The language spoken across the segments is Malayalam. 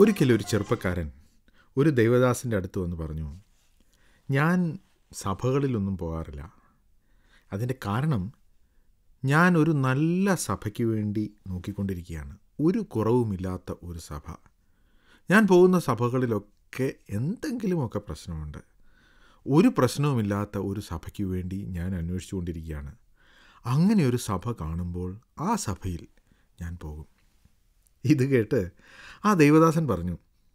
ഒരിക്കലൊരു ചെറുപ്പക്കാരൻ ഒരു ദൈവദാസിൻ്റെ അടുത്ത് വന്ന് പറഞ്ഞു ഞാൻ സഭകളിലൊന്നും പോകാറില്ല അതിൻ്റെ കാരണം ഞാൻ ഒരു നല്ല സഭയ്ക്ക് വേണ്ടി നോക്കിക്കൊണ്ടിരിക്കുകയാണ് ഒരു കുറവുമില്ലാത്ത ഒരു സഭ ഞാൻ പോകുന്ന സഭകളിലൊക്കെ എന്തെങ്കിലുമൊക്കെ പ്രശ്നമുണ്ട് ഒരു പ്രശ്നവുമില്ലാത്ത ഒരു സഭയ്ക്ക് വേണ്ടി ഞാൻ അന്വേഷിച്ചുകൊണ്ടിരിക്കുകയാണ് അങ്ങനെ ഒരു സഭ കാണുമ്പോൾ ആ സഭയിൽ ഞാൻ പോകും ഇത് കേട്ട് ആ ദൈവദാസൻ പറഞ്ഞു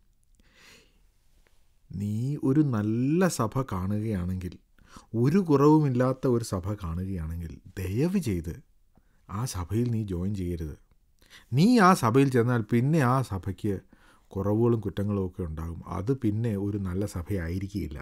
നീ ഒരു നല്ല സഭ കാണുകയാണെങ്കിൽ ഒരു കുറവുമില്ലാത്ത ഒരു സഭ കാണുകയാണെങ്കിൽ ദയവ് ചെയ്ത് ആ സഭയിൽ നീ ജോയിൻ ചെയ്യരുത് നീ ആ സഭയിൽ ചെന്നാൽ പിന്നെ ആ സഭയ്ക്ക് കുറവുകളും കുറ്റങ്ങളും ഒക്കെ ഉണ്ടാകും അത് പിന്നെ ഒരു നല്ല സഭയായിരിക്കില്ല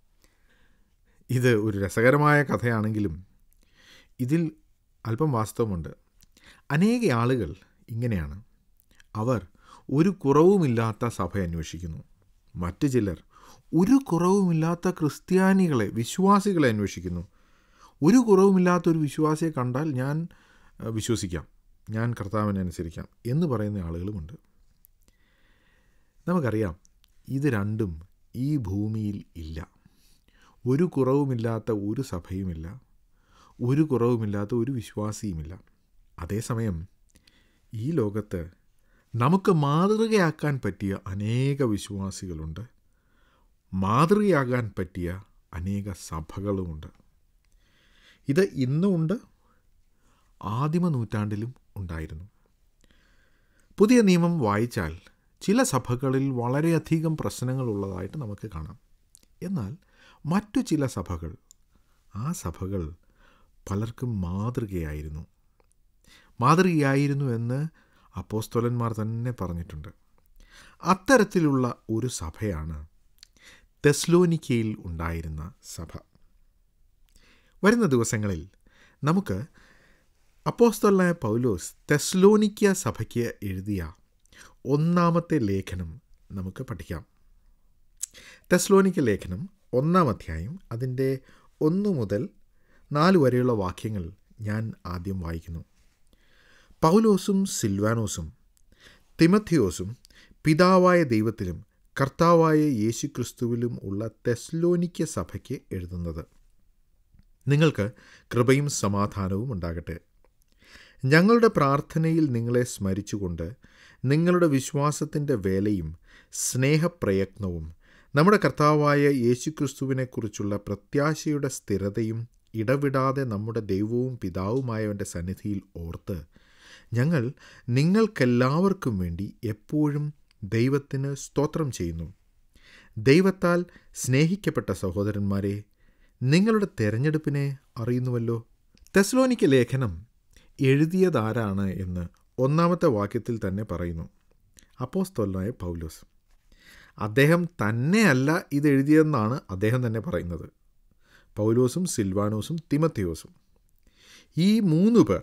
ഇത് ഒരു രസകരമായ കഥയാണെങ്കിലും ഇതിൽ അല്പം വാസ്തവമുണ്ട് അനേക ആളുകൾ ഇങ്ങനെയാണ് അവർ ഒരു കുറവുമില്ലാത്ത സഭ അന്വേഷിക്കുന്നു മറ്റു ചിലർ ഒരു കുറവുമില്ലാത്ത ക്രിസ്ത്യാനികളെ വിശ്വാസികളെ അന്വേഷിക്കുന്നു ഒരു കുറവുമില്ലാത്ത ഒരു വിശ്വാസിയെ കണ്ടാൽ ഞാൻ അഹ്, വിശ്വസിക്കാം ഞാൻ കർത്താവിനെ അനുസരിക്കാം എന്ന് പറയുന്ന ആളുകളുമുണ്ട് നമുക്കറിയാം ഇത് രണ്ടും ഈ ഭൂമിയിൽ ഇല്ല ഒരു കുറവുമില്ലാത്ത ഒരു സഭയുമില്ല ഒരു കുറവുമില്ലാത്ത ഒരു വിശ്വാസിയുമില്ല അതേസമയം ഈ ലോകത്ത് നമുക്ക് മാതൃകയാക്കാൻ പറ്റിയ അനേക വിശ്വാസികളുണ്ട് മാതൃകയാകാൻ പറ്റിയ അനേക സഭകളുമുണ്ട് ഇത് ഇന്നുമുണ്ട് ആദിമ നൂറ്റാണ്ടിലും ഉണ്ടായിരുന്നു പുതിയ നിയമം വായിച്ചാൽ ചില സഭകളിൽ വളരെയധികം പ്രശ്നങ്ങളുള്ളതായിട്ട് നമുക്ക് കാണാം എന്നാൽ മറ്റു ചില സഭകൾ ആ സഭകൾ പലർക്കും മാതൃകയായിരുന്നു മാതൃകയായിരുന്നു എന്ന് അപ്പോസ്തോലന്മാർ തന്നെ പറഞ്ഞിട്ടുണ്ട് അത്തരത്തിലുള്ള ഒരു സഭയാണ് തെസ്ലോനിക്കയിൽ ഉണ്ടായിരുന്ന സഭ വരുന്ന ദിവസങ്ങളിൽ നമുക്ക് അപ്പോസ്തലനായ പൗലോസ് തെസ്ലോനിക്ക സഭയ്ക്ക് എഴുതിയ ഒന്നാമത്തെ ലേഖനം നമുക്ക് പഠിക്കാം തെസ്ലോനിക്ക ലേഖനം ഒന്നാം അധ്യായം അതിൻ്റെ ഒന്ന് മുതൽ നാല് വരെയുള്ള വാക്യങ്ങൾ ഞാൻ ആദ്യം വായിക്കുന്നു പൗലോസും സിൽവാനോസും തിമത്തിയോസും പിതാവായ ദൈവത്തിലും കർത്താവായ യേശുക്രിസ്തുവിലും ഉള്ള തെസ്ലോനിക്ക സഭയ്ക്ക് എഴുതുന്നത് നിങ്ങൾക്ക് കൃപയും സമാധാനവും ഉണ്ടാകട്ടെ ഞങ്ങളുടെ പ്രാർത്ഥനയിൽ നിങ്ങളെ സ്മരിച്ചുകൊണ്ട് നിങ്ങളുടെ വിശ്വാസത്തിൻ്റെ വേലയും സ്നേഹപ്രയത്നവും നമ്മുടെ കർത്താവായ യേശുക്രിസ്തുവിനെക്കുറിച്ചുള്ള പ്രത്യാശയുടെ സ്ഥിരതയും ഇടവിടാതെ നമ്മുടെ ദൈവവും പിതാവുമായവൻ്റെ സന്നിധിയിൽ ഓർത്ത് ഞങ്ങൾ നിങ്ങൾക്കെല്ലാവർക്കും വേണ്ടി എപ്പോഴും ദൈവത്തിന് സ്തോത്രം ചെയ്യുന്നു ദൈവത്താൽ സ്നേഹിക്കപ്പെട്ട സഹോദരന്മാരെ നിങ്ങളുടെ തെരഞ്ഞെടുപ്പിനെ അറിയുന്നുവല്ലോ തെസ്ലോനിക്ക ലേഖനം എഴുതിയതാരാണ് എന്ന് ഒന്നാമത്തെ വാക്യത്തിൽ തന്നെ പറയുന്നു അപ്പോസ്തോലനായ പൗലോസ് അദ്ദേഹം തന്നെയല്ല ഇത് എഴുതിയതെന്നാണ് അദ്ദേഹം തന്നെ പറയുന്നത് പൗലോസും സിൽവാനോസും തിമത്തിയോസും ഈ മൂന്ന് പേർ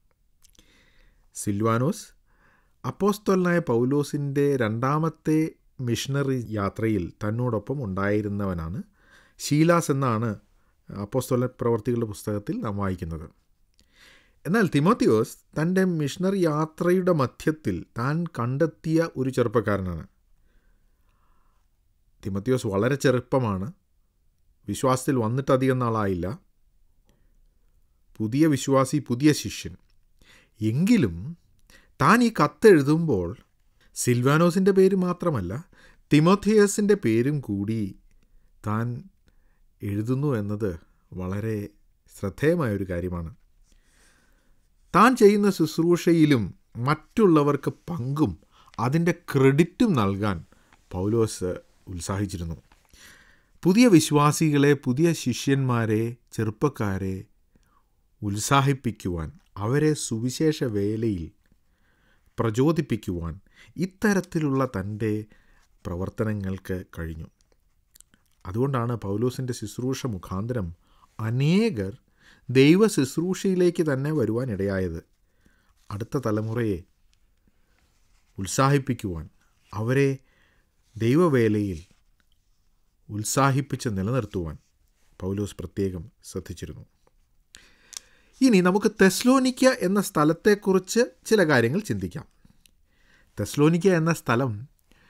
സിൽവാനോസ് അപ്പോസ്തോലനായ പൗലോസിൻ്റെ രണ്ടാമത്തെ മിഷണറി യാത്രയിൽ തന്നോടൊപ്പം ഉണ്ടായിരുന്നവനാണ് ഷീലാസ് എന്നാണ് അപ്പോസ്തോല പ്രവർത്തികളുടെ പുസ്തകത്തിൽ നാം വായിക്കുന്നത് എന്നാൽ തിമോത്തിയോസ് തൻ്റെ മിഷണറി യാത്രയുടെ മധ്യത്തിൽ താൻ കണ്ടെത്തിയ ഒരു ചെറുപ്പക്കാരനാണ് തിമത്തിയോസ് വളരെ ചെറുപ്പമാണ് വിശ്വാസത്തിൽ വന്നിട്ട് അധികം നാളായില്ല പുതിയ വിശ്വാസി പുതിയ ശിഷ്യൻ എങ്കിലും താൻ ഈ കത്തെഴുതുമ്പോൾ സിൽവാനോസിൻ്റെ പേര് മാത്രമല്ല തിമോത്തിയസിൻ്റെ പേരും കൂടി താൻ എഴുതുന്നു എന്നത് വളരെ ശ്രദ്ധേയമായ ഒരു കാര്യമാണ് താൻ ചെയ്യുന്ന ശുശ്രൂഷയിലും മറ്റുള്ളവർക്ക് പങ്കും അതിൻ്റെ ക്രെഡിറ്റും നൽകാൻ പൗലോസ് ഉത്സാഹിച്ചിരുന്നു പുതിയ വിശ്വാസികളെ പുതിയ ശിഷ്യന്മാരെ ചെറുപ്പക്കാരെ ഉത്സാഹിപ്പിക്കുവാൻ അവരെ സുവിശേഷ വേലയിൽ പ്രചോദിപ്പിക്കുവാൻ ഇത്തരത്തിലുള്ള തൻ്റെ പ്രവർത്തനങ്ങൾക്ക് കഴിഞ്ഞു അതുകൊണ്ടാണ് പൗലോസിൻ്റെ ശുശ്രൂഷ മുഖാന്തരം അനേകർ ദൈവ ശുശ്രൂഷയിലേക്ക് തന്നെ വരുവാൻ ഇടയായത് അടുത്ത തലമുറയെ ഉത്സാഹിപ്പിക്കുവാൻ അവരെ ദൈവവേലയിൽ ഉത്സാഹിപ്പിച്ച് നിലനിർത്തുവാൻ പൗലോസ് പ്രത്യേകം ശ്രദ്ധിച്ചിരുന്നു ഇനി നമുക്ക് തെസ്ലോനിക്ക എന്ന സ്ഥലത്തെക്കുറിച്ച് ചില കാര്യങ്ങൾ ചിന്തിക്കാം തെസ്ലോനിക്ക എന്ന സ്ഥലം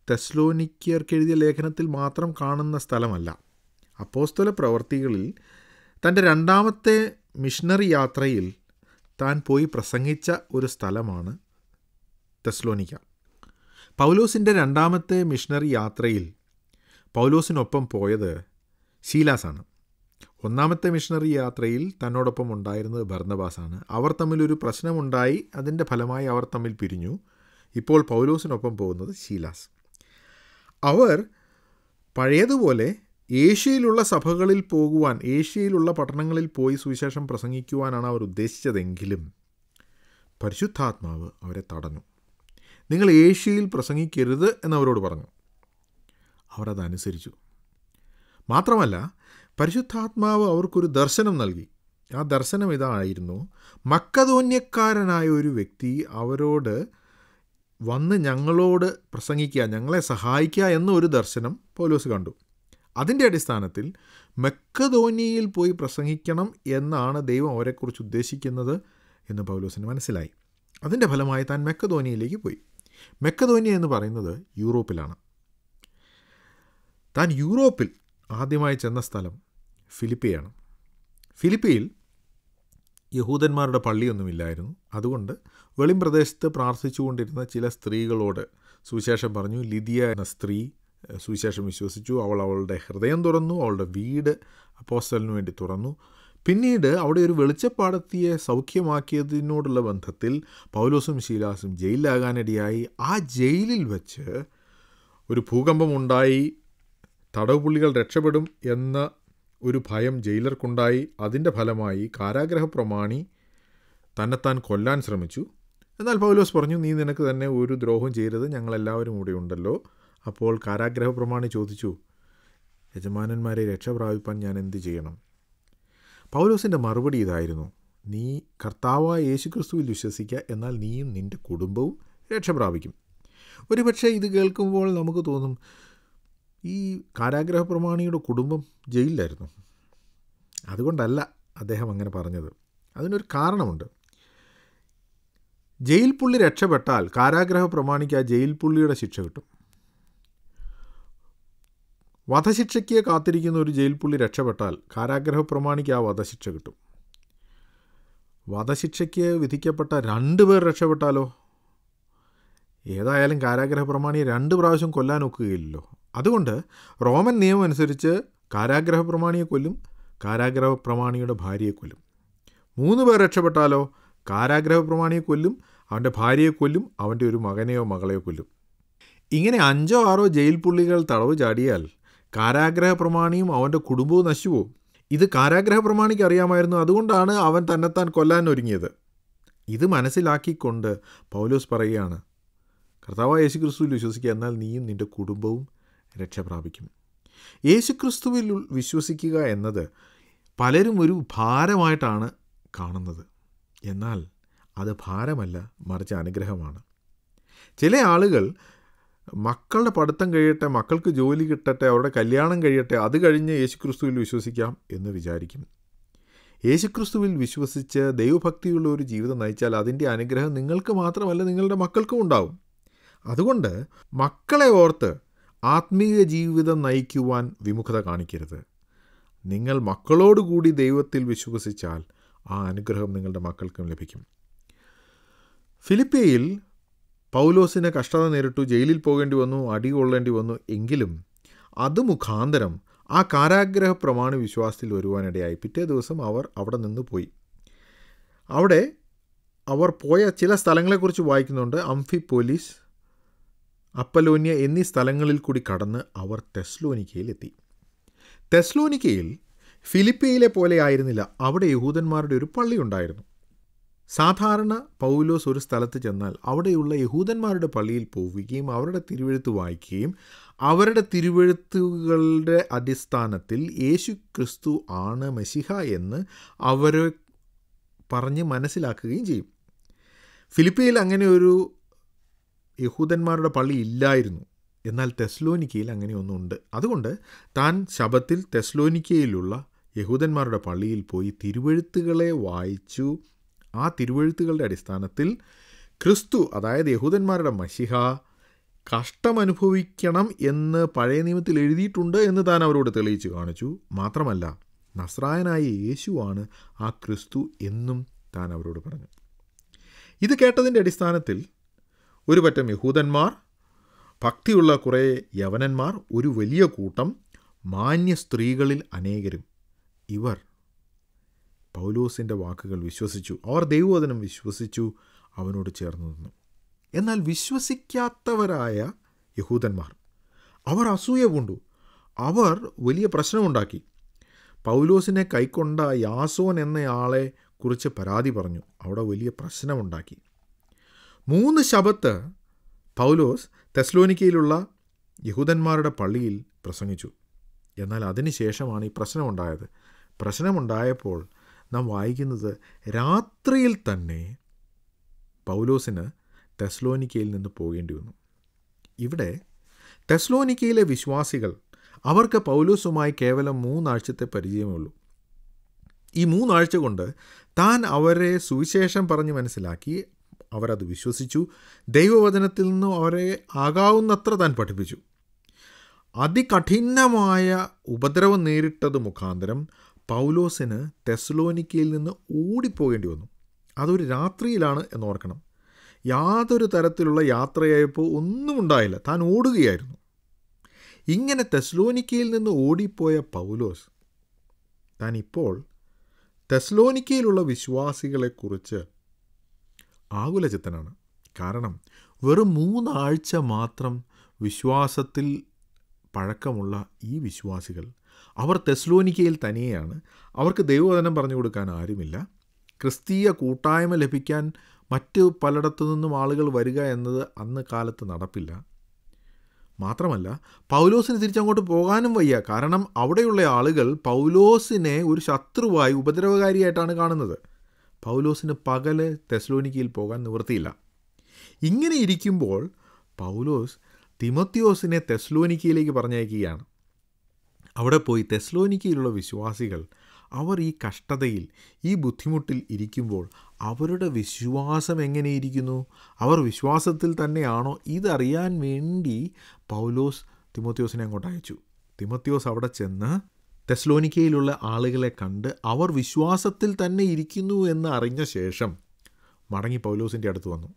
തെസ്ലോനിക്കർക്ക് എഴുതിയ ലേഖനത്തിൽ മാത്രം കാണുന്ന സ്ഥലമല്ല അപ്പോസ്തല പ്രവർത്തികളിൽ തൻ്റെ രണ്ടാമത്തെ മിഷണറി യാത്രയിൽ താൻ പോയി പ്രസംഗിച്ച ഒരു സ്ഥലമാണ് തെസ്ലോനിക്ക പൗലോസിൻ്റെ രണ്ടാമത്തെ മിഷണറി യാത്രയിൽ പൗലോസിനൊപ്പം പോയത് ശീലാസാണ് ഒന്നാമത്തെ മിഷണറി യാത്രയിൽ തന്നോടൊപ്പം ഉണ്ടായിരുന്നത് ഭർണബാസാണ് അവർ തമ്മിലൊരു പ്രശ്നമുണ്ടായി അതിൻ്റെ ഫലമായി അവർ തമ്മിൽ പിരിഞ്ഞു ഇപ്പോൾ പൗലോസിനൊപ്പം പോകുന്നത് ശീലാസ് അവർ പഴയതുപോലെ ഏഷ്യയിലുള്ള സഭകളിൽ പോകുവാൻ ഏഷ്യയിലുള്ള പട്ടണങ്ങളിൽ പോയി സുവിശേഷം പ്രസംഗിക്കുവാനാണ് അവർ ഉദ്ദേശിച്ചതെങ്കിലും പരിശുദ്ധാത്മാവ് അവരെ തടഞ്ഞു നിങ്ങൾ ഏഷ്യയിൽ പ്രസംഗിക്കരുത് എന്നവരോട് പറഞ്ഞു അവർ അതനുസരിച്ചു മാത്രമല്ല പരിശുദ്ധാത്മാവ് അവർക്കൊരു ദർശനം നൽകി ആ ദർശനം ഇതായിരുന്നു മക്കതോന്യക്കാരനായ ഒരു വ്യക്തി അവരോട് വന്ന് ഞങ്ങളോട് പ്രസംഗിക്കുക ഞങ്ങളെ സഹായിക്കുക എന്ന ഒരു ദർശനം പൗലോസ് കണ്ടു അതിൻ്റെ അടിസ്ഥാനത്തിൽ മെക്കതോനിയയിൽ പോയി പ്രസംഗിക്കണം എന്നാണ് ദൈവം അവരെക്കുറിച്ച് ഉദ്ദേശിക്കുന്നത് എന്ന് പൗലോസിന് മനസ്സിലായി അതിൻ്റെ ഫലമായി താൻ മെക്കതോനിയയിലേക്ക് പോയി മെക്കതോനിയ എന്ന് പറയുന്നത് യൂറോപ്പിലാണ് താൻ യൂറോപ്പിൽ ആദ്യമായി ചെന്ന സ്ഥലം ഫിലിപ്പിയാണ് ഫിലിപ്പിയിൽ യഹൂദന്മാരുടെ പള്ളിയൊന്നുമില്ലായിരുന്നു അതുകൊണ്ട് വെളിം പ്രദേശത്ത് പ്രാർത്ഥിച്ചുകൊണ്ടിരുന്ന ചില സ്ത്രീകളോട് സുവിശേഷം പറഞ്ഞു ലിദിയ എന്ന സ്ത്രീ സുവിശേഷം വിശ്വസിച്ചു അവൾ അവളുടെ ഹൃദയം തുറന്നു അവളുടെ വീട് അപ്പോസ്റ്റലിന് വേണ്ടി തുറന്നു പിന്നീട് അവിടെ ഒരു വെളിച്ചപ്പാടത്തിയെ സൗഖ്യമാക്കിയതിനോടുള്ള ബന്ധത്തിൽ പൗലോസും ശീലാസും ജയിലിലാകാനിടയായി ആ ജയിലിൽ വെച്ച് ഒരു ഭൂകമ്പമുണ്ടായി തടവുപുള്ളികൾ രക്ഷപ്പെടും എന്ന ഒരു ഭയം ജയിലർക്കുണ്ടായി അതിൻ്റെ ഫലമായി കാരാഗ്രഹ പ്രമാണി തന്നെത്താൻ കൊല്ലാൻ ശ്രമിച്ചു എന്നാൽ പൗലോസ് പറഞ്ഞു നീ നിനക്ക് തന്നെ ഒരു ദ്രോഹം ചെയ്യരുത് ഞങ്ങളെല്ലാവരും ഇവിടെ ഉണ്ടല്ലോ അപ്പോൾ കാരാഗ്രഹ പ്രമാണി ചോദിച്ചു യജമാനന്മാരെ രക്ഷ പ്രാപിപ്പാൻ ഞാൻ എന്ത് ചെയ്യണം പൗലോസിൻ്റെ മറുപടി ഇതായിരുന്നു നീ കർത്താവായ യേശുക്രിസ്തുവിൽ വിശ്വസിക്കുക എന്നാൽ നീയും നിൻ്റെ കുടുംബവും രക്ഷ പ്രാപിക്കും ഒരുപക്ഷെ ഇത് കേൾക്കുമ്പോൾ നമുക്ക് തോന്നും ഈ കാരാഗ്രഹ പ്രമാണിയുടെ കുടുംബം ജയിലിലായിരുന്നു അതുകൊണ്ടല്ല അദ്ദേഹം അങ്ങനെ പറഞ്ഞത് അതിനൊരു കാരണമുണ്ട് ജയിൽ പുള്ളി രക്ഷപ്പെട്ടാൽ കാരാഗ്രഹ പ്രമാണിക്ക് ആ ജയിൽ പുള്ളിയുടെ ശിക്ഷ കിട്ടും വധശിക്ഷയ്ക്ക് കാത്തിരിക്കുന്ന ഒരു ജയിൽ പുള്ളി രക്ഷപ്പെട്ടാൽ കാരാഗ്രഹ പ്രമാണിക്ക് ആ വധശിക്ഷ കിട്ടും വധശിക്ഷയ്ക്ക് വിധിക്കപ്പെട്ട രണ്ട് പേർ രക്ഷപ്പെട്ടാലോ ഏതായാലും കാരാഗ്രഹ പ്രമാണിയെ രണ്ട് പ്രാവശ്യം കൊല്ലാൻ ഒക്കുകയില്ലല്ലോ അതുകൊണ്ട് റോമൻ നിയമം അനുസരിച്ച് കാരാഗ്രഹ പ്രമാണിയെ കൊല്ലും കാരാഗ്രഹ പ്രമാണിയുടെ ഭാര്യയെ കൊല്ലും മൂന്ന് പേർ രക്ഷപ്പെട്ടാലോ കാരാഗ്രഹ പ്രമാണിയെ കൊല്ലും അവൻ്റെ ഭാര്യയെ കൊല്ലും അവൻ്റെ ഒരു മകനെയോ മകളെയോ കൊല്ലും ഇങ്ങനെ അഞ്ചോ ആറോ ജയിൽ പുള്ളികൾ തടവ് ചാടിയാൽ കാരാഗ്രഹ പ്രമാണിയും അവൻ്റെ കുടുംബവും നശിച്ചുപോകും ഇത് കാരാഗ്രഹ പ്രമാണിക്ക് അറിയാമായിരുന്നു അതുകൊണ്ടാണ് അവൻ തന്നെത്താൻ കൊല്ലാൻ ഒരുങ്ങിയത് ഇത് മനസ്സിലാക്കിക്കൊണ്ട് പൗലോസ് പറയുകയാണ് കർത്താവായ യേശുക്രിസ്തുവിൽ വിശ്വസിക്കുക എന്നാൽ നീയും നിൻ്റെ കുടുംബവും രക്ഷ പ്രാപിക്കും യേശുക്രിസ്തുവിൽ വിശ്വസിക്കുക എന്നത് പലരും ഒരു ഭാരമായിട്ടാണ് കാണുന്നത് എന്നാൽ അത് ഭാരമല്ല മറിച്ച് അനുഗ്രഹമാണ് ചില ആളുകൾ മക്കളുടെ പഠിത്തം കഴിയട്ടെ മക്കൾക്ക് ജോലി കിട്ടട്ടെ അവരുടെ കല്യാണം കഴിയട്ടെ അത് കഴിഞ്ഞ് യേശുക്രിസ്തുവിൽ വിശ്വസിക്കാം എന്ന് വിചാരിക്കും യേശുക്രിസ്തുവിൽ വിശ്വസിച്ച് ദൈവഭക്തിയുള്ള ഒരു ജീവിതം നയിച്ചാൽ അതിൻ്റെ അനുഗ്രഹം നിങ്ങൾക്ക് മാത്രമല്ല നിങ്ങളുടെ മക്കൾക്കും ഉണ്ടാവും അതുകൊണ്ട് മക്കളെ ഓർത്ത് ആത്മീയ ജീവിതം നയിക്കുവാൻ വിമുഖത കാണിക്കരുത് നിങ്ങൾ മക്കളോടുകൂടി ദൈവത്തിൽ വിശ്വസിച്ചാൽ ആ അനുഗ്രഹം നിങ്ങളുടെ മക്കൾക്കും ലഭിക്കും ഫിലിപ്പിയയിൽ പൗലോസിന് കഷ്ടത നേരിട്ടു ജയിലിൽ പോകേണ്ടി വന്നു അടി കൊള്ളേണ്ടി വന്നു എങ്കിലും അത് മുഖാന്തരം ആ കാരാഗ്രഹ പ്രമാണി വിശ്വാസത്തിൽ വരുവാനിടയായി പിറ്റേ ദിവസം അവർ അവിടെ നിന്ന് പോയി അവിടെ അവർ പോയ ചില സ്ഥലങ്ങളെക്കുറിച്ച് വായിക്കുന്നുണ്ട് അംഫി പോലീസ് അപ്പലോന്യ എന്നീ സ്ഥലങ്ങളിൽ കൂടി കടന്ന് അവർ തെസ്ലോനിക്കയിലെത്തി തെസ്ലോനിക്കയിൽ ഫിലിപ്പിയയിലെ പോലെ ആയിരുന്നില്ല അവിടെ യഹൂദന്മാരുടെ ഒരു പള്ളി ഉണ്ടായിരുന്നു സാധാരണ പൗലോസ് ഒരു സ്ഥലത്ത് ചെന്നാൽ അവിടെയുള്ള യഹൂദന്മാരുടെ പള്ളിയിൽ പോവുകയും അവരുടെ തിരുവെഴുത്ത് വായിക്കുകയും അവരുടെ തിരുവെഴുത്തുകളുടെ അടിസ്ഥാനത്തിൽ യേശു ക്രിസ്തു ആണ് മെസ്സിഹ എന്ന് അവരെ പറഞ്ഞ് മനസ്സിലാക്കുകയും ചെയ്യും ഫിലിപ്പിയയിൽ അങ്ങനെ ഒരു യഹൂദന്മാരുടെ പള്ളി ഇല്ലായിരുന്നു എന്നാൽ തെസ്ലോനിക്കയിൽ അങ്ങനെ ഒന്നുണ്ട് അതുകൊണ്ട് താൻ ശബത്തിൽ തെസ്ലോനിക്കയിലുള്ള യഹൂദന്മാരുടെ പള്ളിയിൽ പോയി തിരുവഴുത്തുകളെ വായിച്ചു ആ തിരുവഴുത്തുകളുടെ അടിസ്ഥാനത്തിൽ ക്രിസ്തു അതായത് യഹൂദന്മാരുടെ മഷിഹ കഷ്ടമനുഭവിക്കണം എന്ന് പഴയ നിയമത്തിൽ എഴുതിയിട്ടുണ്ട് എന്ന് താൻ അവരോട് തെളിയിച്ചു കാണിച്ചു മാത്രമല്ല നസ്രായനായ യേശുവാണ് ആ ക്രിസ്തു എന്നും താൻ അവരോട് പറഞ്ഞു ഇത് കേട്ടതിൻ്റെ അടിസ്ഥാനത്തിൽ ഒരു പറ്റം യഹൂദന്മാർ ഭക്തിയുള്ള കുറേ യവനന്മാർ ഒരു വലിയ കൂട്ടം മാന്യ സ്ത്രീകളിൽ അനേകരും ഇവർ പൗലോസിൻ്റെ വാക്കുകൾ വിശ്വസിച്ചു അവർ ദൈവവചനം വിശ്വസിച്ചു അവനോട് ചേർന്ന് നിന്നു എന്നാൽ വിശ്വസിക്കാത്തവരായ യഹൂദന്മാർ അവർ അസൂയ പൂണ്ടു അവർ വലിയ പ്രശ്നമുണ്ടാക്കി പൗലോസിനെ കൈക്കൊണ്ട യാസോൻ എന്നയാളെ കുറിച്ച് പരാതി പറഞ്ഞു അവിടെ വലിയ പ്രശ്നമുണ്ടാക്കി മൂന്ന് ശബത്ത് പൗലോസ് തെസ്ലോനിക്കയിലുള്ള യഹൂദന്മാരുടെ പള്ളിയിൽ പ്രസംഗിച്ചു എന്നാൽ അതിനുശേഷമാണ് ഈ പ്രശ്നമുണ്ടായത് പ്രശ്നമുണ്ടായപ്പോൾ നാം വായിക്കുന്നത് രാത്രിയിൽ തന്നെ പൗലോസിന് തെസ്ലോനിക്കയിൽ നിന്ന് പോകേണ്ടി വന്നു ഇവിടെ തെസ്ലോനിക്കയിലെ വിശ്വാസികൾ അവർക്ക് പൗലോസുമായി കേവലം മൂന്നാഴ്ചത്തെ പരിചയമേ ഉള്ളൂ ഈ മൂന്നാഴ്ച കൊണ്ട് താൻ അവരെ സുവിശേഷം പറഞ്ഞ് മനസ്സിലാക്കി അവരത് വിശ്വസിച്ചു ദൈവവചനത്തിൽ നിന്നും അവരെ ആകാവുന്നത്ര താൻ പഠിപ്പിച്ചു അതികഠിനമായ ഉപദ്രവം നേരിട്ടത് മുഖാന്തരം പൗലോസിന് തെസ്ലോനിക്കയിൽ നിന്ന് ഓടിപ്പോകേണ്ടി വന്നു അതൊരു രാത്രിയിലാണ് എന്നോർക്കണം യാതൊരു തരത്തിലുള്ള യാത്രയായപ്പോൾ ഒന്നും ഉണ്ടായില്ല താൻ ഓടുകയായിരുന്നു ഇങ്ങനെ തെസ്ലോനിക്കയിൽ നിന്ന് ഓടിപ്പോയ പൗലോസ് താൻ ഇപ്പോൾ തെസ്ലോനിക്കയിലുള്ള വിശ്വാസികളെക്കുറിച്ച് ആകുലചിത്തനാണ് കാരണം വെറും മൂന്നാഴ്ച മാത്രം വിശ്വാസത്തിൽ പഴക്കമുള്ള ഈ വിശ്വാസികൾ അവർ തെസ്ലോനിക്കയിൽ തനിയെയാണ് അവർക്ക് ദൈവവചനം പറഞ്ഞു കൊടുക്കാൻ ആരുമില്ല ക്രിസ്തീയ കൂട്ടായ്മ ലഭിക്കാൻ മറ്റ് പലയിടത്തു നിന്നും ആളുകൾ വരിക എന്നത് അന്ന് കാലത്ത് നടപ്പില്ല മാത്രമല്ല പൗലോസിന് തിരിച്ചങ്ങോട്ട് പോകാനും വയ്യ കാരണം അവിടെയുള്ള ആളുകൾ പൗലോസിനെ ഒരു ശത്രുവായി ഉപദ്രവകാരിയായിട്ടാണ് കാണുന്നത് പൗലോസിന് പകല് തെസ്ലോനിക്കയിൽ പോകാൻ നിവൃത്തിയില്ല ഇങ്ങനെ ഇരിക്കുമ്പോൾ പൗലോസ് തിമത്യോസിനെ തെസ്ലോനിക്കയിലേക്ക് പറഞ്ഞയക്കുകയാണ് അവിടെ പോയി തെസ്ലോനിക്കയിലുള്ള വിശ്വാസികൾ അവർ ഈ കഷ്ടതയിൽ ഈ ബുദ്ധിമുട്ടിൽ ഇരിക്കുമ്പോൾ അവരുടെ വിശ്വാസം എങ്ങനെയിരിക്കുന്നു അവർ വിശ്വാസത്തിൽ തന്നെയാണോ ഇതറിയാൻ വേണ്ടി പൗലോസ് തിമോത്യോസിനെ അങ്ങോട്ട് അയച്ചു തിമോത്യോസ് അവിടെ ചെന്ന് തെസ്ലോനിക്കയിലുള്ള ആളുകളെ കണ്ട് അവർ വിശ്വാസത്തിൽ തന്നെ ഇരിക്കുന്നു എന്ന് അറിഞ്ഞ ശേഷം മടങ്ങി പൗലോസിൻ്റെ അടുത്ത് വന്നു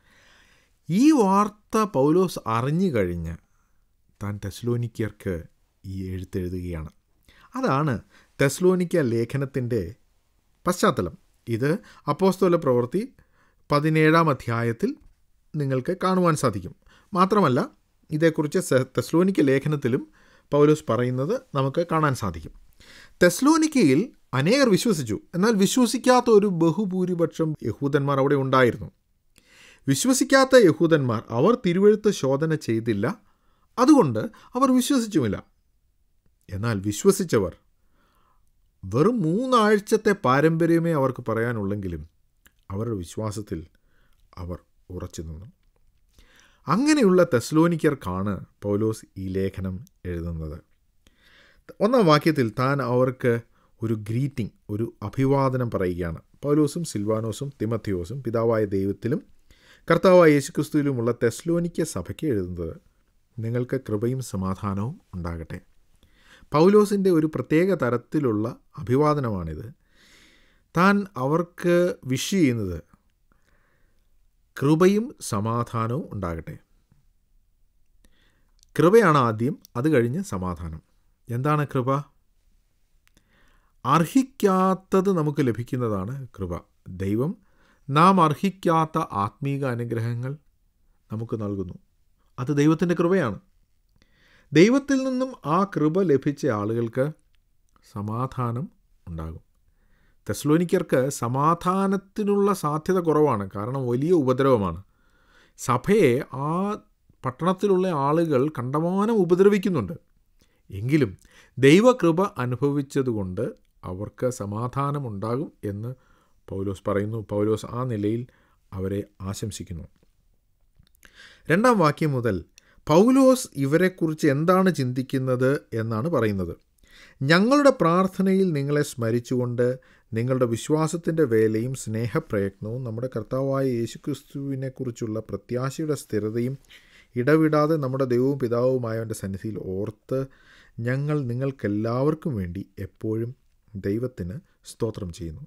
ഈ വാർത്ത പൗലോസ് അറിഞ്ഞു കഴിഞ്ഞ് താൻ തെസ്ലോനിക്കർക്ക് ഈ എഴുത്തെഴുതുകയാണ് അതാണ് തെസ്ലോനിക്ക ലേഖനത്തിൻ്റെ പശ്ചാത്തലം ഇത് അപ്പോസ്തോല പ്രവൃത്തി പതിനേഴാം അധ്യായത്തിൽ നിങ്ങൾക്ക് കാണുവാൻ സാധിക്കും മാത്രമല്ല ഇതേക്കുറിച്ച് തെസ്ലോനിക്ക ലേഖനത്തിലും പൗലോസ് പറയുന്നത് നമുക്ക് കാണാൻ സാധിക്കും തെസ്ലോനിക്കയിൽ അനേകർ വിശ്വസിച്ചു എന്നാൽ വിശ്വസിക്കാത്ത ഒരു ബഹുഭൂരിപക്ഷം യഹൂദന്മാർ അവിടെ ഉണ്ടായിരുന്നു വിശ്വസിക്കാത്ത യഹൂദന്മാർ അവർ തിരുവഴുത്ത് ശോധന ചെയ്തില്ല അതുകൊണ്ട് അവർ വിശ്വസിച്ചുമില്ല എന്നാൽ വിശ്വസിച്ചവർ വെറും മൂന്നാഴ്ചത്തെ പാരമ്പര്യമേ അവർക്ക് പറയാനുള്ളെങ്കിലും അവരുടെ വിശ്വാസത്തിൽ അവർ ഉറച്ചു നിന്നു അങ്ങനെയുള്ള തെസ്ലോനിക്കർക്കാണ് പൗലോസ് ഈ ലേഖനം എഴുതുന്നത് ഒന്നാം വാക്യത്തിൽ താൻ അവർക്ക് ഒരു ഗ്രീറ്റിംഗ് ഒരു അഭിവാദനം പറയുകയാണ് പൗലോസും സിൽവാനോസും തിമത്തിയോസും പിതാവായ ദൈവത്തിലും കർത്താവായ യേശുക്രിസ്തുവിലുമുള്ള തെസ്ലോനിക്ക സഭയ്ക്ക് എഴുതുന്നത് നിങ്ങൾക്ക് കൃപയും സമാധാനവും ഉണ്ടാകട്ടെ പൗലോസിൻ്റെ ഒരു പ്രത്യേക തരത്തിലുള്ള അഭിവാദനമാണിത് താൻ അവർക്ക് വിഷ് ചെയ്യുന്നത് കൃപയും സമാധാനവും ഉണ്ടാകട്ടെ കൃപയാണ് ആദ്യം അത് കഴിഞ്ഞ് സമാധാനം എന്താണ് കൃപ അർഹിക്കാത്തത് നമുക്ക് ലഭിക്കുന്നതാണ് കൃപ ദൈവം നാം അർഹിക്കാത്ത ആത്മീക അനുഗ്രഹങ്ങൾ നമുക്ക് നൽകുന്നു അത് ദൈവത്തിൻ്റെ കൃപയാണ് ദൈവത്തിൽ നിന്നും ആ കൃപ ലഭിച്ച ആളുകൾക്ക് സമാധാനം ഉണ്ടാകും തെസ്ലോനിക്കർക്ക് സമാധാനത്തിനുള്ള സാധ്യത കുറവാണ് കാരണം വലിയ ഉപദ്രവമാണ് സഭയെ ആ പട്ടണത്തിലുള്ള ആളുകൾ കണ്ടമാനം ഉപദ്രവിക്കുന്നുണ്ട് എങ്കിലും ദൈവകൃപ അനുഭവിച്ചതുകൊണ്ട് അവർക്ക് സമാധാനമുണ്ടാകും എന്ന് പൗലോസ് പറയുന്നു പൗലോസ് ആ നിലയിൽ അവരെ ആശംസിക്കുന്നു രണ്ടാം വാക്യം മുതൽ പൗലോസ് ഇവരെക്കുറിച്ച് എന്താണ് ചിന്തിക്കുന്നത് എന്നാണ് പറയുന്നത് ഞങ്ങളുടെ പ്രാർത്ഥനയിൽ നിങ്ങളെ സ്മരിച്ചുകൊണ്ട് നിങ്ങളുടെ വിശ്വാസത്തിൻ്റെ വേലയും സ്നേഹപ്രയത്നവും നമ്മുടെ കർത്താവായ യേശുക്രിസ്തുവിനെക്കുറിച്ചുള്ള പ്രത്യാശയുടെ സ്ഥിരതയും ഇടവിടാതെ നമ്മുടെ ദൈവവും പിതാവുമായവൻ്റെ സന്നിധിയിൽ ഓർത്ത് ഞങ്ങൾ നിങ്ങൾക്കെല്ലാവർക്കും വേണ്ടി എപ്പോഴും ദൈവത്തിന് സ്തോത്രം ചെയ്യുന്നു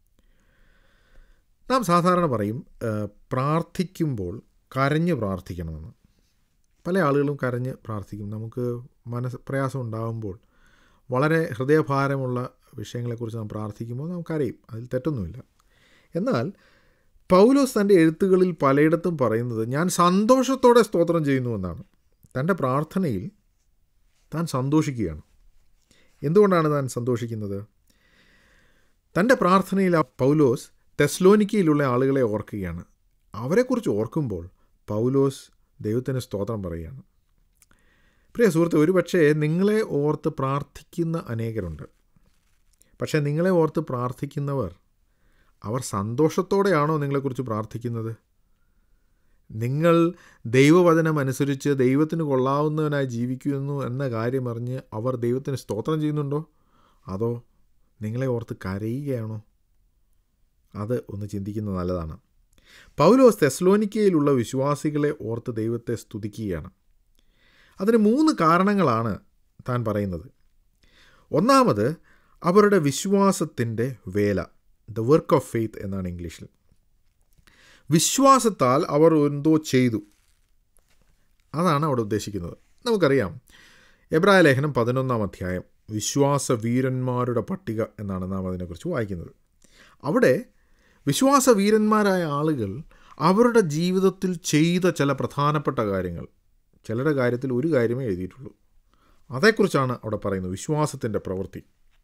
നാം സാധാരണ പറയും ആ, പ്രാർത്ഥിക്കുമ്പോൾ കരഞ്ഞ് പ്രാർത്ഥിക്കണമെന്ന് പല ആളുകളും കരഞ്ഞ് പ്രാർത്ഥിക്കും നമുക്ക് മനസ്സ് പ്രയാസം ഉണ്ടാകുമ്പോൾ വളരെ ഹൃദയഭാരമുള്ള വിഷയങ്ങളെക്കുറിച്ച് നാം പ്രാർത്ഥിക്കുമ്പോൾ നാം കരയും അതിൽ തെറ്റൊന്നുമില്ല എന്നാൽ പൗലോസ് തൻ്റെ എഴുത്തുകളിൽ പലയിടത്തും പറയുന്നത് ഞാൻ സന്തോഷത്തോടെ സ്തോത്രം ചെയ്യുന്നുവെന്നാണ് തൻ്റെ പ്രാർത്ഥനയിൽ താൻ സന്തോഷിക്കുകയാണ് എന്തുകൊണ്ടാണ് താൻ സന്തോഷിക്കുന്നത് തൻ്റെ പ്രാർത്ഥനയിൽ ആ പൗലോസ് തെസ്ലോനിക്കയിലുള്ള ആളുകളെ ഓർക്കുകയാണ് അവരെക്കുറിച്ച് ഓർക്കുമ്പോൾ പൗലോസ് ദൈവത്തിന് സ്തോത്രം പറയുകയാണ് പ്രിയ സുഹൃത്ത് ഒരുപക്ഷേ നിങ്ങളെ ഓർത്ത് പ്രാർത്ഥിക്കുന്ന അനേകരുണ്ട് പക്ഷേ നിങ്ങളെ ഓർത്ത് പ്രാർത്ഥിക്കുന്നവർ അവർ സന്തോഷത്തോടെയാണോ നിങ്ങളെക്കുറിച്ച് പ്രാർത്ഥിക്കുന്നത് നിങ്ങൾ ദൈവവചനം അനുസരിച്ച് ദൈവത്തിന് കൊള്ളാവുന്നവനായി ജീവിക്കുന്നു എന്ന കാര്യം അറിഞ്ഞ് അവർ ദൈവത്തിന് സ്തോത്രം ചെയ്യുന്നുണ്ടോ അതോ നിങ്ങളെ ഓർത്ത് കരയുകയാണോ അത് ഒന്ന് ചിന്തിക്കുന്നത് നല്ലതാണ് പൗലോസ് തെസ്ലോനിക്കയിലുള്ള വിശ്വാസികളെ ഓർത്ത് ദൈവത്തെ സ്തുതിക്കുകയാണ് അതിന് മൂന്ന് കാരണങ്ങളാണ് താൻ പറയുന്നത് ഒന്നാമത് അവരുടെ വിശ്വാസത്തിൻ്റെ വേല ദ വർക്ക് ഓഫ് ഫെയ്ത്ത് എന്നാണ് ഇംഗ്ലീഷിൽ വിശ്വാസത്താൽ അവർ എന്തോ ചെയ്തു അതാണ് അവിടെ ഉദ്ദേശിക്കുന്നത് നമുക്കറിയാം എബ്രായ ലേഖനം പതിനൊന്നാം അധ്യായം വിശ്വാസ വീരന്മാരുടെ പട്ടിക എന്നാണ് നാം അതിനെക്കുറിച്ച് വായിക്കുന്നത് അവിടെ വിശ്വാസ വീരന്മാരായ ആളുകൾ അവരുടെ ജീവിതത്തിൽ ചെയ്ത ചില പ്രധാനപ്പെട്ട കാര്യങ്ങൾ ചിലരുടെ കാര്യത്തിൽ ഒരു കാര്യമേ എഴുതിയിട്ടുള്ളൂ അതേക്കുറിച്ചാണ് അവിടെ പറയുന്നത് വിശ്വാസത്തിൻ്റെ പ്രവൃത്തി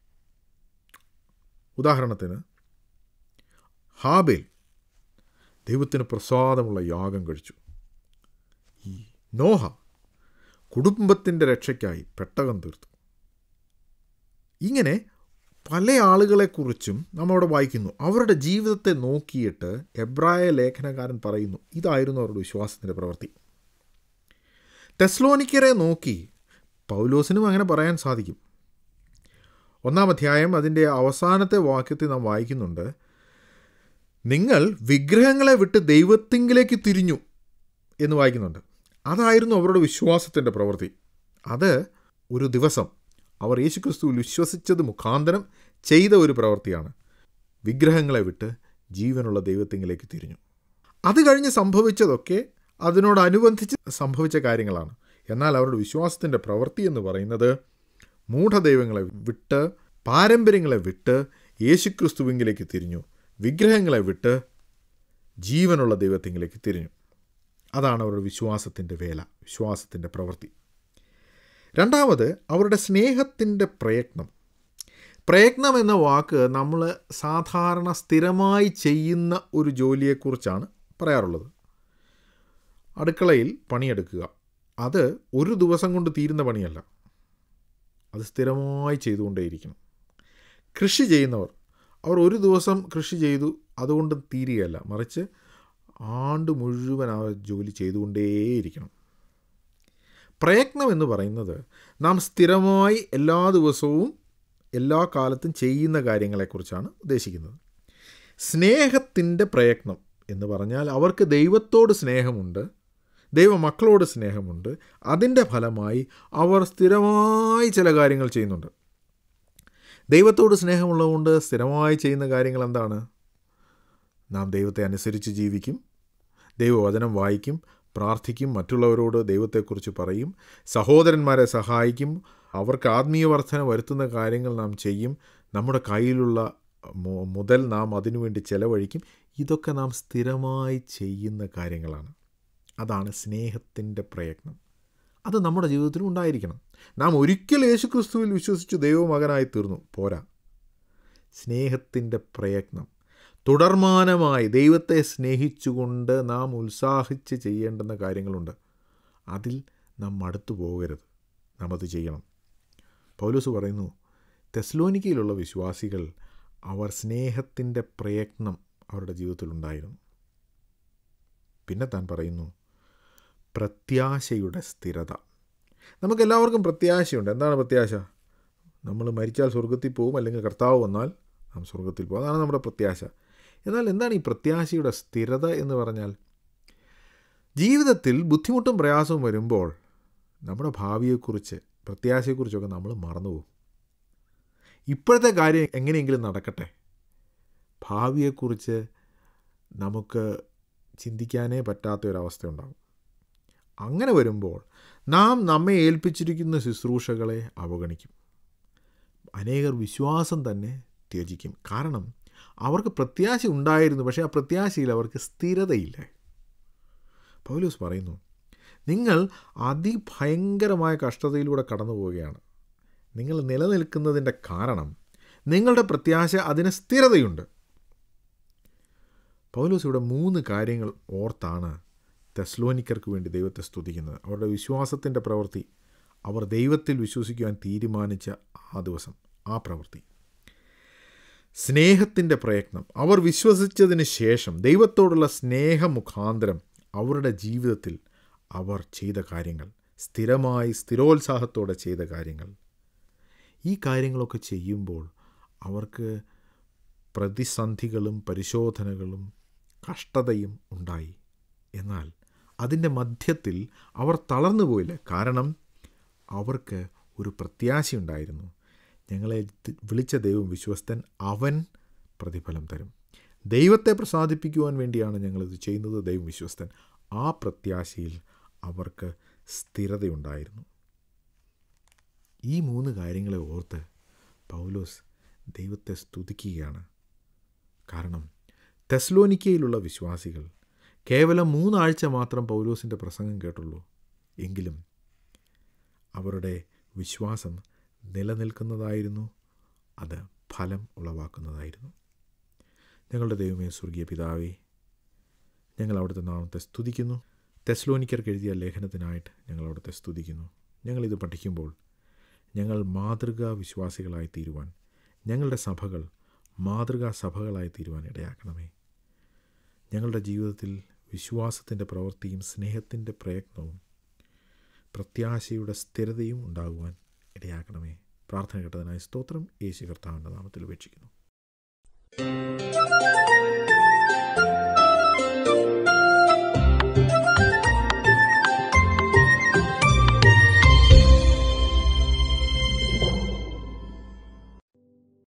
ഉദാഹരണത്തിന് ഹാബേൽ ദൈവത്തിന് പ്രസാദമുള്ള യാഗം കഴിച്ചു ഈ നോഹ കുടുംബത്തിൻ്റെ രക്ഷയ്ക്കായി പെട്ടകം തീർത്തു ഇങ്ങനെ പല ആളുകളെക്കുറിച്ചും നമ്മളവിടെ വായിക്കുന്നു അവരുടെ ജീവിതത്തെ നോക്കിയിട്ട് എബ്രായ ലേഖനകാരൻ പറയുന്നു ഇതായിരുന്നു അവരുടെ വിശ്വാസത്തിൻ്റെ പ്രവൃത്തി തെസ്ലോനിക്കരെ നോക്കി പൗലോസിനും അങ്ങനെ പറയാൻ സാധിക്കും ഒന്നാം അധ്യായം അതിൻ്റെ അവസാനത്തെ വാക്യത്തിൽ നാം വായിക്കുന്നുണ്ട് നിങ്ങൾ വിഗ്രഹങ്ങളെ വിട്ട് ദൈവത്തിങ്കിലേക്ക് തിരിഞ്ഞു എന്ന് വായിക്കുന്നുണ്ട് അതായിരുന്നു അവരുടെ വിശ്വാസത്തിൻ്റെ പ്രവൃത്തി അത് ഒരു ദിവസം അവർ യേശുക്രിസ്തുവിൽ വിശ്വസിച്ചത് മുഖാന്തരം ചെയ്ത ഒരു പ്രവൃത്തിയാണ് വിഗ്രഹങ്ങളെ വിട്ട് ജീവനുള്ള ദൈവത്തിങ്കിലേക്ക് തിരിഞ്ഞു അത് കഴിഞ്ഞ് സംഭവിച്ചതൊക്കെ അതിനോടനുബന്ധിച്ച് സംഭവിച്ച കാര്യങ്ങളാണ് എന്നാൽ അവരുടെ വിശ്വാസത്തിൻ്റെ പ്രവൃത്തി എന്ന് പറയുന്നത് മൂഢദൈവങ്ങളെ വിട്ട് പാരമ്പര്യങ്ങളെ വിട്ട് യേശുക്രിസ്തുവിങ്കിലേക്ക് തിരിഞ്ഞു വിഗ്രഹങ്ങളെ വിട്ട് ജീവനുള്ള ദൈവത്തിങ്കിലേക്ക് തിരിഞ്ഞു അതാണ് അവരുടെ വിശ്വാസത്തിൻ്റെ വേല വിശ്വാസത്തിൻ്റെ പ്രവൃത്തി രണ്ടാമത് അവരുടെ സ്നേഹത്തിൻ്റെ പ്രയത്നം പ്രയത്നം എന്ന വാക്ക് നമ്മൾ സാധാരണ സ്ഥിരമായി ചെയ്യുന്ന ഒരു ജോലിയെക്കുറിച്ചാണ് പറയാറുള്ളത് അടുക്കളയിൽ പണിയെടുക്കുക അത് ഒരു ദിവസം കൊണ്ട് തീരുന്ന പണിയല്ല അത് സ്ഥിരമായി ചെയ്തുകൊണ്ടേയിരിക്കണം കൃഷി ചെയ്യുന്നവർ അവർ ഒരു ദിവസം കൃഷി ചെയ്തു അതുകൊണ്ട് തീരുകയല്ല മറിച്ച് ആണ്ട് മുഴുവൻ ആ ജോലി ചെയ്തുകൊണ്ടേയിരിക്കണം പ്രയത്നം എന്ന് പറയുന്നത് നാം സ്ഥിരമായി എല്ലാ ദിവസവും എല്ലാ കാലത്തും ചെയ്യുന്ന കാര്യങ്ങളെക്കുറിച്ചാണ് ഉദ്ദേശിക്കുന്നത് സ്നേഹത്തിൻ്റെ പ്രയത്നം എന്ന് പറഞ്ഞാൽ അവർക്ക് ദൈവത്തോട് സ്നേഹമുണ്ട് ദൈവമക്കളോട് സ്നേഹമുണ്ട് അതിൻ്റെ ഫലമായി അവർ സ്ഥിരമായി ചില കാര്യങ്ങൾ ചെയ്യുന്നുണ്ട് ദൈവത്തോട് സ്നേഹമുള്ളതുകൊണ്ട് സ്ഥിരമായി ചെയ്യുന്ന കാര്യങ്ങൾ എന്താണ് നാം ദൈവത്തെ അനുസരിച്ച് ജീവിക്കും ദൈവവചനം വായിക്കും പ്രാർത്ഥിക്കും മറ്റുള്ളവരോട് ദൈവത്തെക്കുറിച്ച് പറയും സഹോദരന്മാരെ സഹായിക്കും അവർക്ക് ആത്മീയ വർധന വരുത്തുന്ന കാര്യങ്ങൾ നാം ചെയ്യും നമ്മുടെ കയ്യിലുള്ള മു- മുതൽ നാം അതിനുവേണ്ടി ചെലവഴിക്കും ഇതൊക്കെ നാം സ്ഥിരമായി ചെയ്യുന്ന കാര്യങ്ങളാണ് അതാണ് സ്നേഹത്തിൻ്റെ പ്രയത്നം അത് നമ്മുടെ ജീവിതത്തിലും ഉണ്ടായിരിക്കണം നാം ഒരിക്കൽ യേശുക്രിസ്തുവിൽ വിശ്വസിച്ച് ദൈവമകനായി തീർന്നു പോരാ സ്നേഹത്തിൻ്റെ പ്രയത്നം തുടർമാനമായി ദൈവത്തെ സ്നേഹിച്ചുകൊണ്ട് നാം ഉത്സാഹിച്ച് ചെയ്യേണ്ടുന്ന കാര്യങ്ങളുണ്ട് അതിൽ നാം മടുത്തു പോകരുത് നാം അത് ചെയ്യണം പൗലോസ് പറയുന്നു തെസ്ലോനിക്കയിലുള്ള വിശ്വാസികൾ അവർ സ്നേഹത്തിൻ്റെ പ്രയത്നം അവരുടെ ജീവിതത്തിലുണ്ടായിരുന്നു പിന്നെ താൻ പറയുന്നു പ്രത്യാശയുടെ സ്ഥിരത നമുക്കെല്ലാവർക്കും പ്രത്യാശയുണ്ട് എന്താണ് പ്രത്യാശ നമ്മൾ മരിച്ചാൽ സ്വർഗത്തിൽ പോകും അല്ലെങ്കിൽ കർത്താവ് വന്നാൽ നാം സ്വർഗത്തിൽ പോകും അതാണ് നമ്മുടെ പ്രത്യാശ എന്നാൽ എന്താണ് ഈ പ്രത്യാശയുടെ സ്ഥിരത എന്ന് പറഞ്ഞാൽ ജീവിതത്തിൽ ബുദ്ധിമുട്ടും പ്രയാസവും വരുമ്പോൾ നമ്മുടെ ഭാവിയെക്കുറിച്ച് പ്രത്യാശയെക്കുറിച്ചൊക്കെ നമ്മൾ മറന്നുപോകും ഇപ്പോഴത്തെ കാര്യം എങ്ങനെയെങ്കിലും നടക്കട്ടെ ഭാവിയെക്കുറിച്ച് നമുക്ക് ചിന്തിക്കാനേ പറ്റാത്ത ഒരവസ്ഥ ഉണ്ടാകും അങ്ങനെ വരുമ്പോൾ നാം നമ്മെ ഏൽപ്പിച്ചിരിക്കുന്ന ശുശ്രൂഷകളെ അവഗണിക്കും അനേകർ വിശ്വാസം തന്നെ ത്യജിക്കും കാരണം അവർക്ക് പ്രത്യാശ ഉണ്ടായിരുന്നു പക്ഷേ ആ പ്രത്യാശയിൽ അവർക്ക് സ്ഥിരതയില്ല പൗലൂസ് പറയുന്നു നിങ്ങൾ അതിഭയങ്കരമായ കഷ്ടതയിലൂടെ കടന്നു പോവുകയാണ് നിങ്ങൾ നിലനിൽക്കുന്നതിൻ്റെ കാരണം നിങ്ങളുടെ പ്രത്യാശ അതിന് സ്ഥിരതയുണ്ട് പൗലോസ് ഇവിടെ മൂന്ന് കാര്യങ്ങൾ ഓർത്താണ് തെസ്ലോനിക്കർക്ക് വേണ്ടി ദൈവത്തെ സ്തുതിക്കുന്നത് അവരുടെ വിശ്വാസത്തിൻ്റെ പ്രവൃത്തി അവർ ദൈവത്തിൽ വിശ്വസിക്കുവാൻ തീരുമാനിച്ച ആ ദിവസം ആ പ്രവൃത്തി സ്നേഹത്തിൻ്റെ പ്രയത്നം അവർ വിശ്വസിച്ചതിന് ശേഷം ദൈവത്തോടുള്ള സ്നേഹമുഖാന്തരം അവരുടെ ജീവിതത്തിൽ അവർ ചെയ്ത കാര്യങ്ങൾ സ്ഥിരമായി സ്ഥിരോത്സാഹത്തോടെ ചെയ്ത കാര്യങ്ങൾ ഈ കാര്യങ്ങളൊക്കെ ചെയ്യുമ്പോൾ അവർക്ക് പ്രതിസന്ധികളും പരിശോധനകളും കഷ്ടതയും ഉണ്ടായി എന്നാൽ അതിൻ്റെ മധ്യത്തിൽ അവർ തളർന്നു പോയില്ല കാരണം അവർക്ക് ഒരു പ്രത്യാശയുണ്ടായിരുന്നു ഞങ്ങളെ വിളിച്ച ദൈവം വിശ്വസ്തൻ അവൻ പ്രതിഫലം തരും ദൈവത്തെ പ്രസാദിപ്പിക്കുവാൻ വേണ്ടിയാണ് ഞങ്ങളിത് ചെയ്യുന്നത് ദൈവം വിശ്വസ്തൻ ആ പ്രത്യാശയിൽ അവർക്ക് സ്ഥിരതയുണ്ടായിരുന്നു ഈ മൂന്ന് കാര്യങ്ങളെ ഓർത്ത് പൗലോസ് ദൈവത്തെ സ്തുതിക്കുകയാണ് കാരണം തെസ്ലോനിക്കയിലുള്ള വിശ്വാസികൾ കേവലം മൂന്നാഴ്ച മാത്രം പൗലോസിൻ്റെ പ്രസംഗം കേട്ടുള്ളൂ എങ്കിലും അവരുടെ വിശ്വാസം നിലനിൽക്കുന്നതായിരുന്നു അത് ഫലം ഉളവാക്കുന്നതായിരുന്നു ഞങ്ങളുടെ ദൈവമേ സ്വർഗീയ പിതാവേ ഞങ്ങൾ അവിടുത്തെ നാമത്തെ സ്തുതിക്കുന്നു തെസ്ലോനിക്കർക്ക് എഴുതിയ ലേഖനത്തിനായിട്ട് ഞങ്ങൾ അവിടുത്തെ സ്തുതിക്കുന്നു ഞങ്ങളിത് പഠിക്കുമ്പോൾ ഞങ്ങൾ മാതൃകാ വിശ്വാസികളായി തീരുവാൻ ഞങ്ങളുടെ സഭകൾ മാതൃകാ സഭകളായി തീരുവാൻ ഇടയാക്കണമേ ഞങ്ങളുടെ ജീവിതത്തിൽ വിശ്വാസത്തിൻ്റെ പ്രവൃത്തിയും സ്നേഹത്തിൻ്റെ പ്രയത്നവും പ്രത്യാശയുടെ സ്ഥിരതയും ഉണ്ടാകുവാൻ ഇടയാക്കണമേ പ്രാർത്ഥന കേട്ടതിനായി സ്തോത്രം യേശു കർത്താവിൻ്റെ നാമത്തിൽ ഉപേക്ഷിക്കുന്നു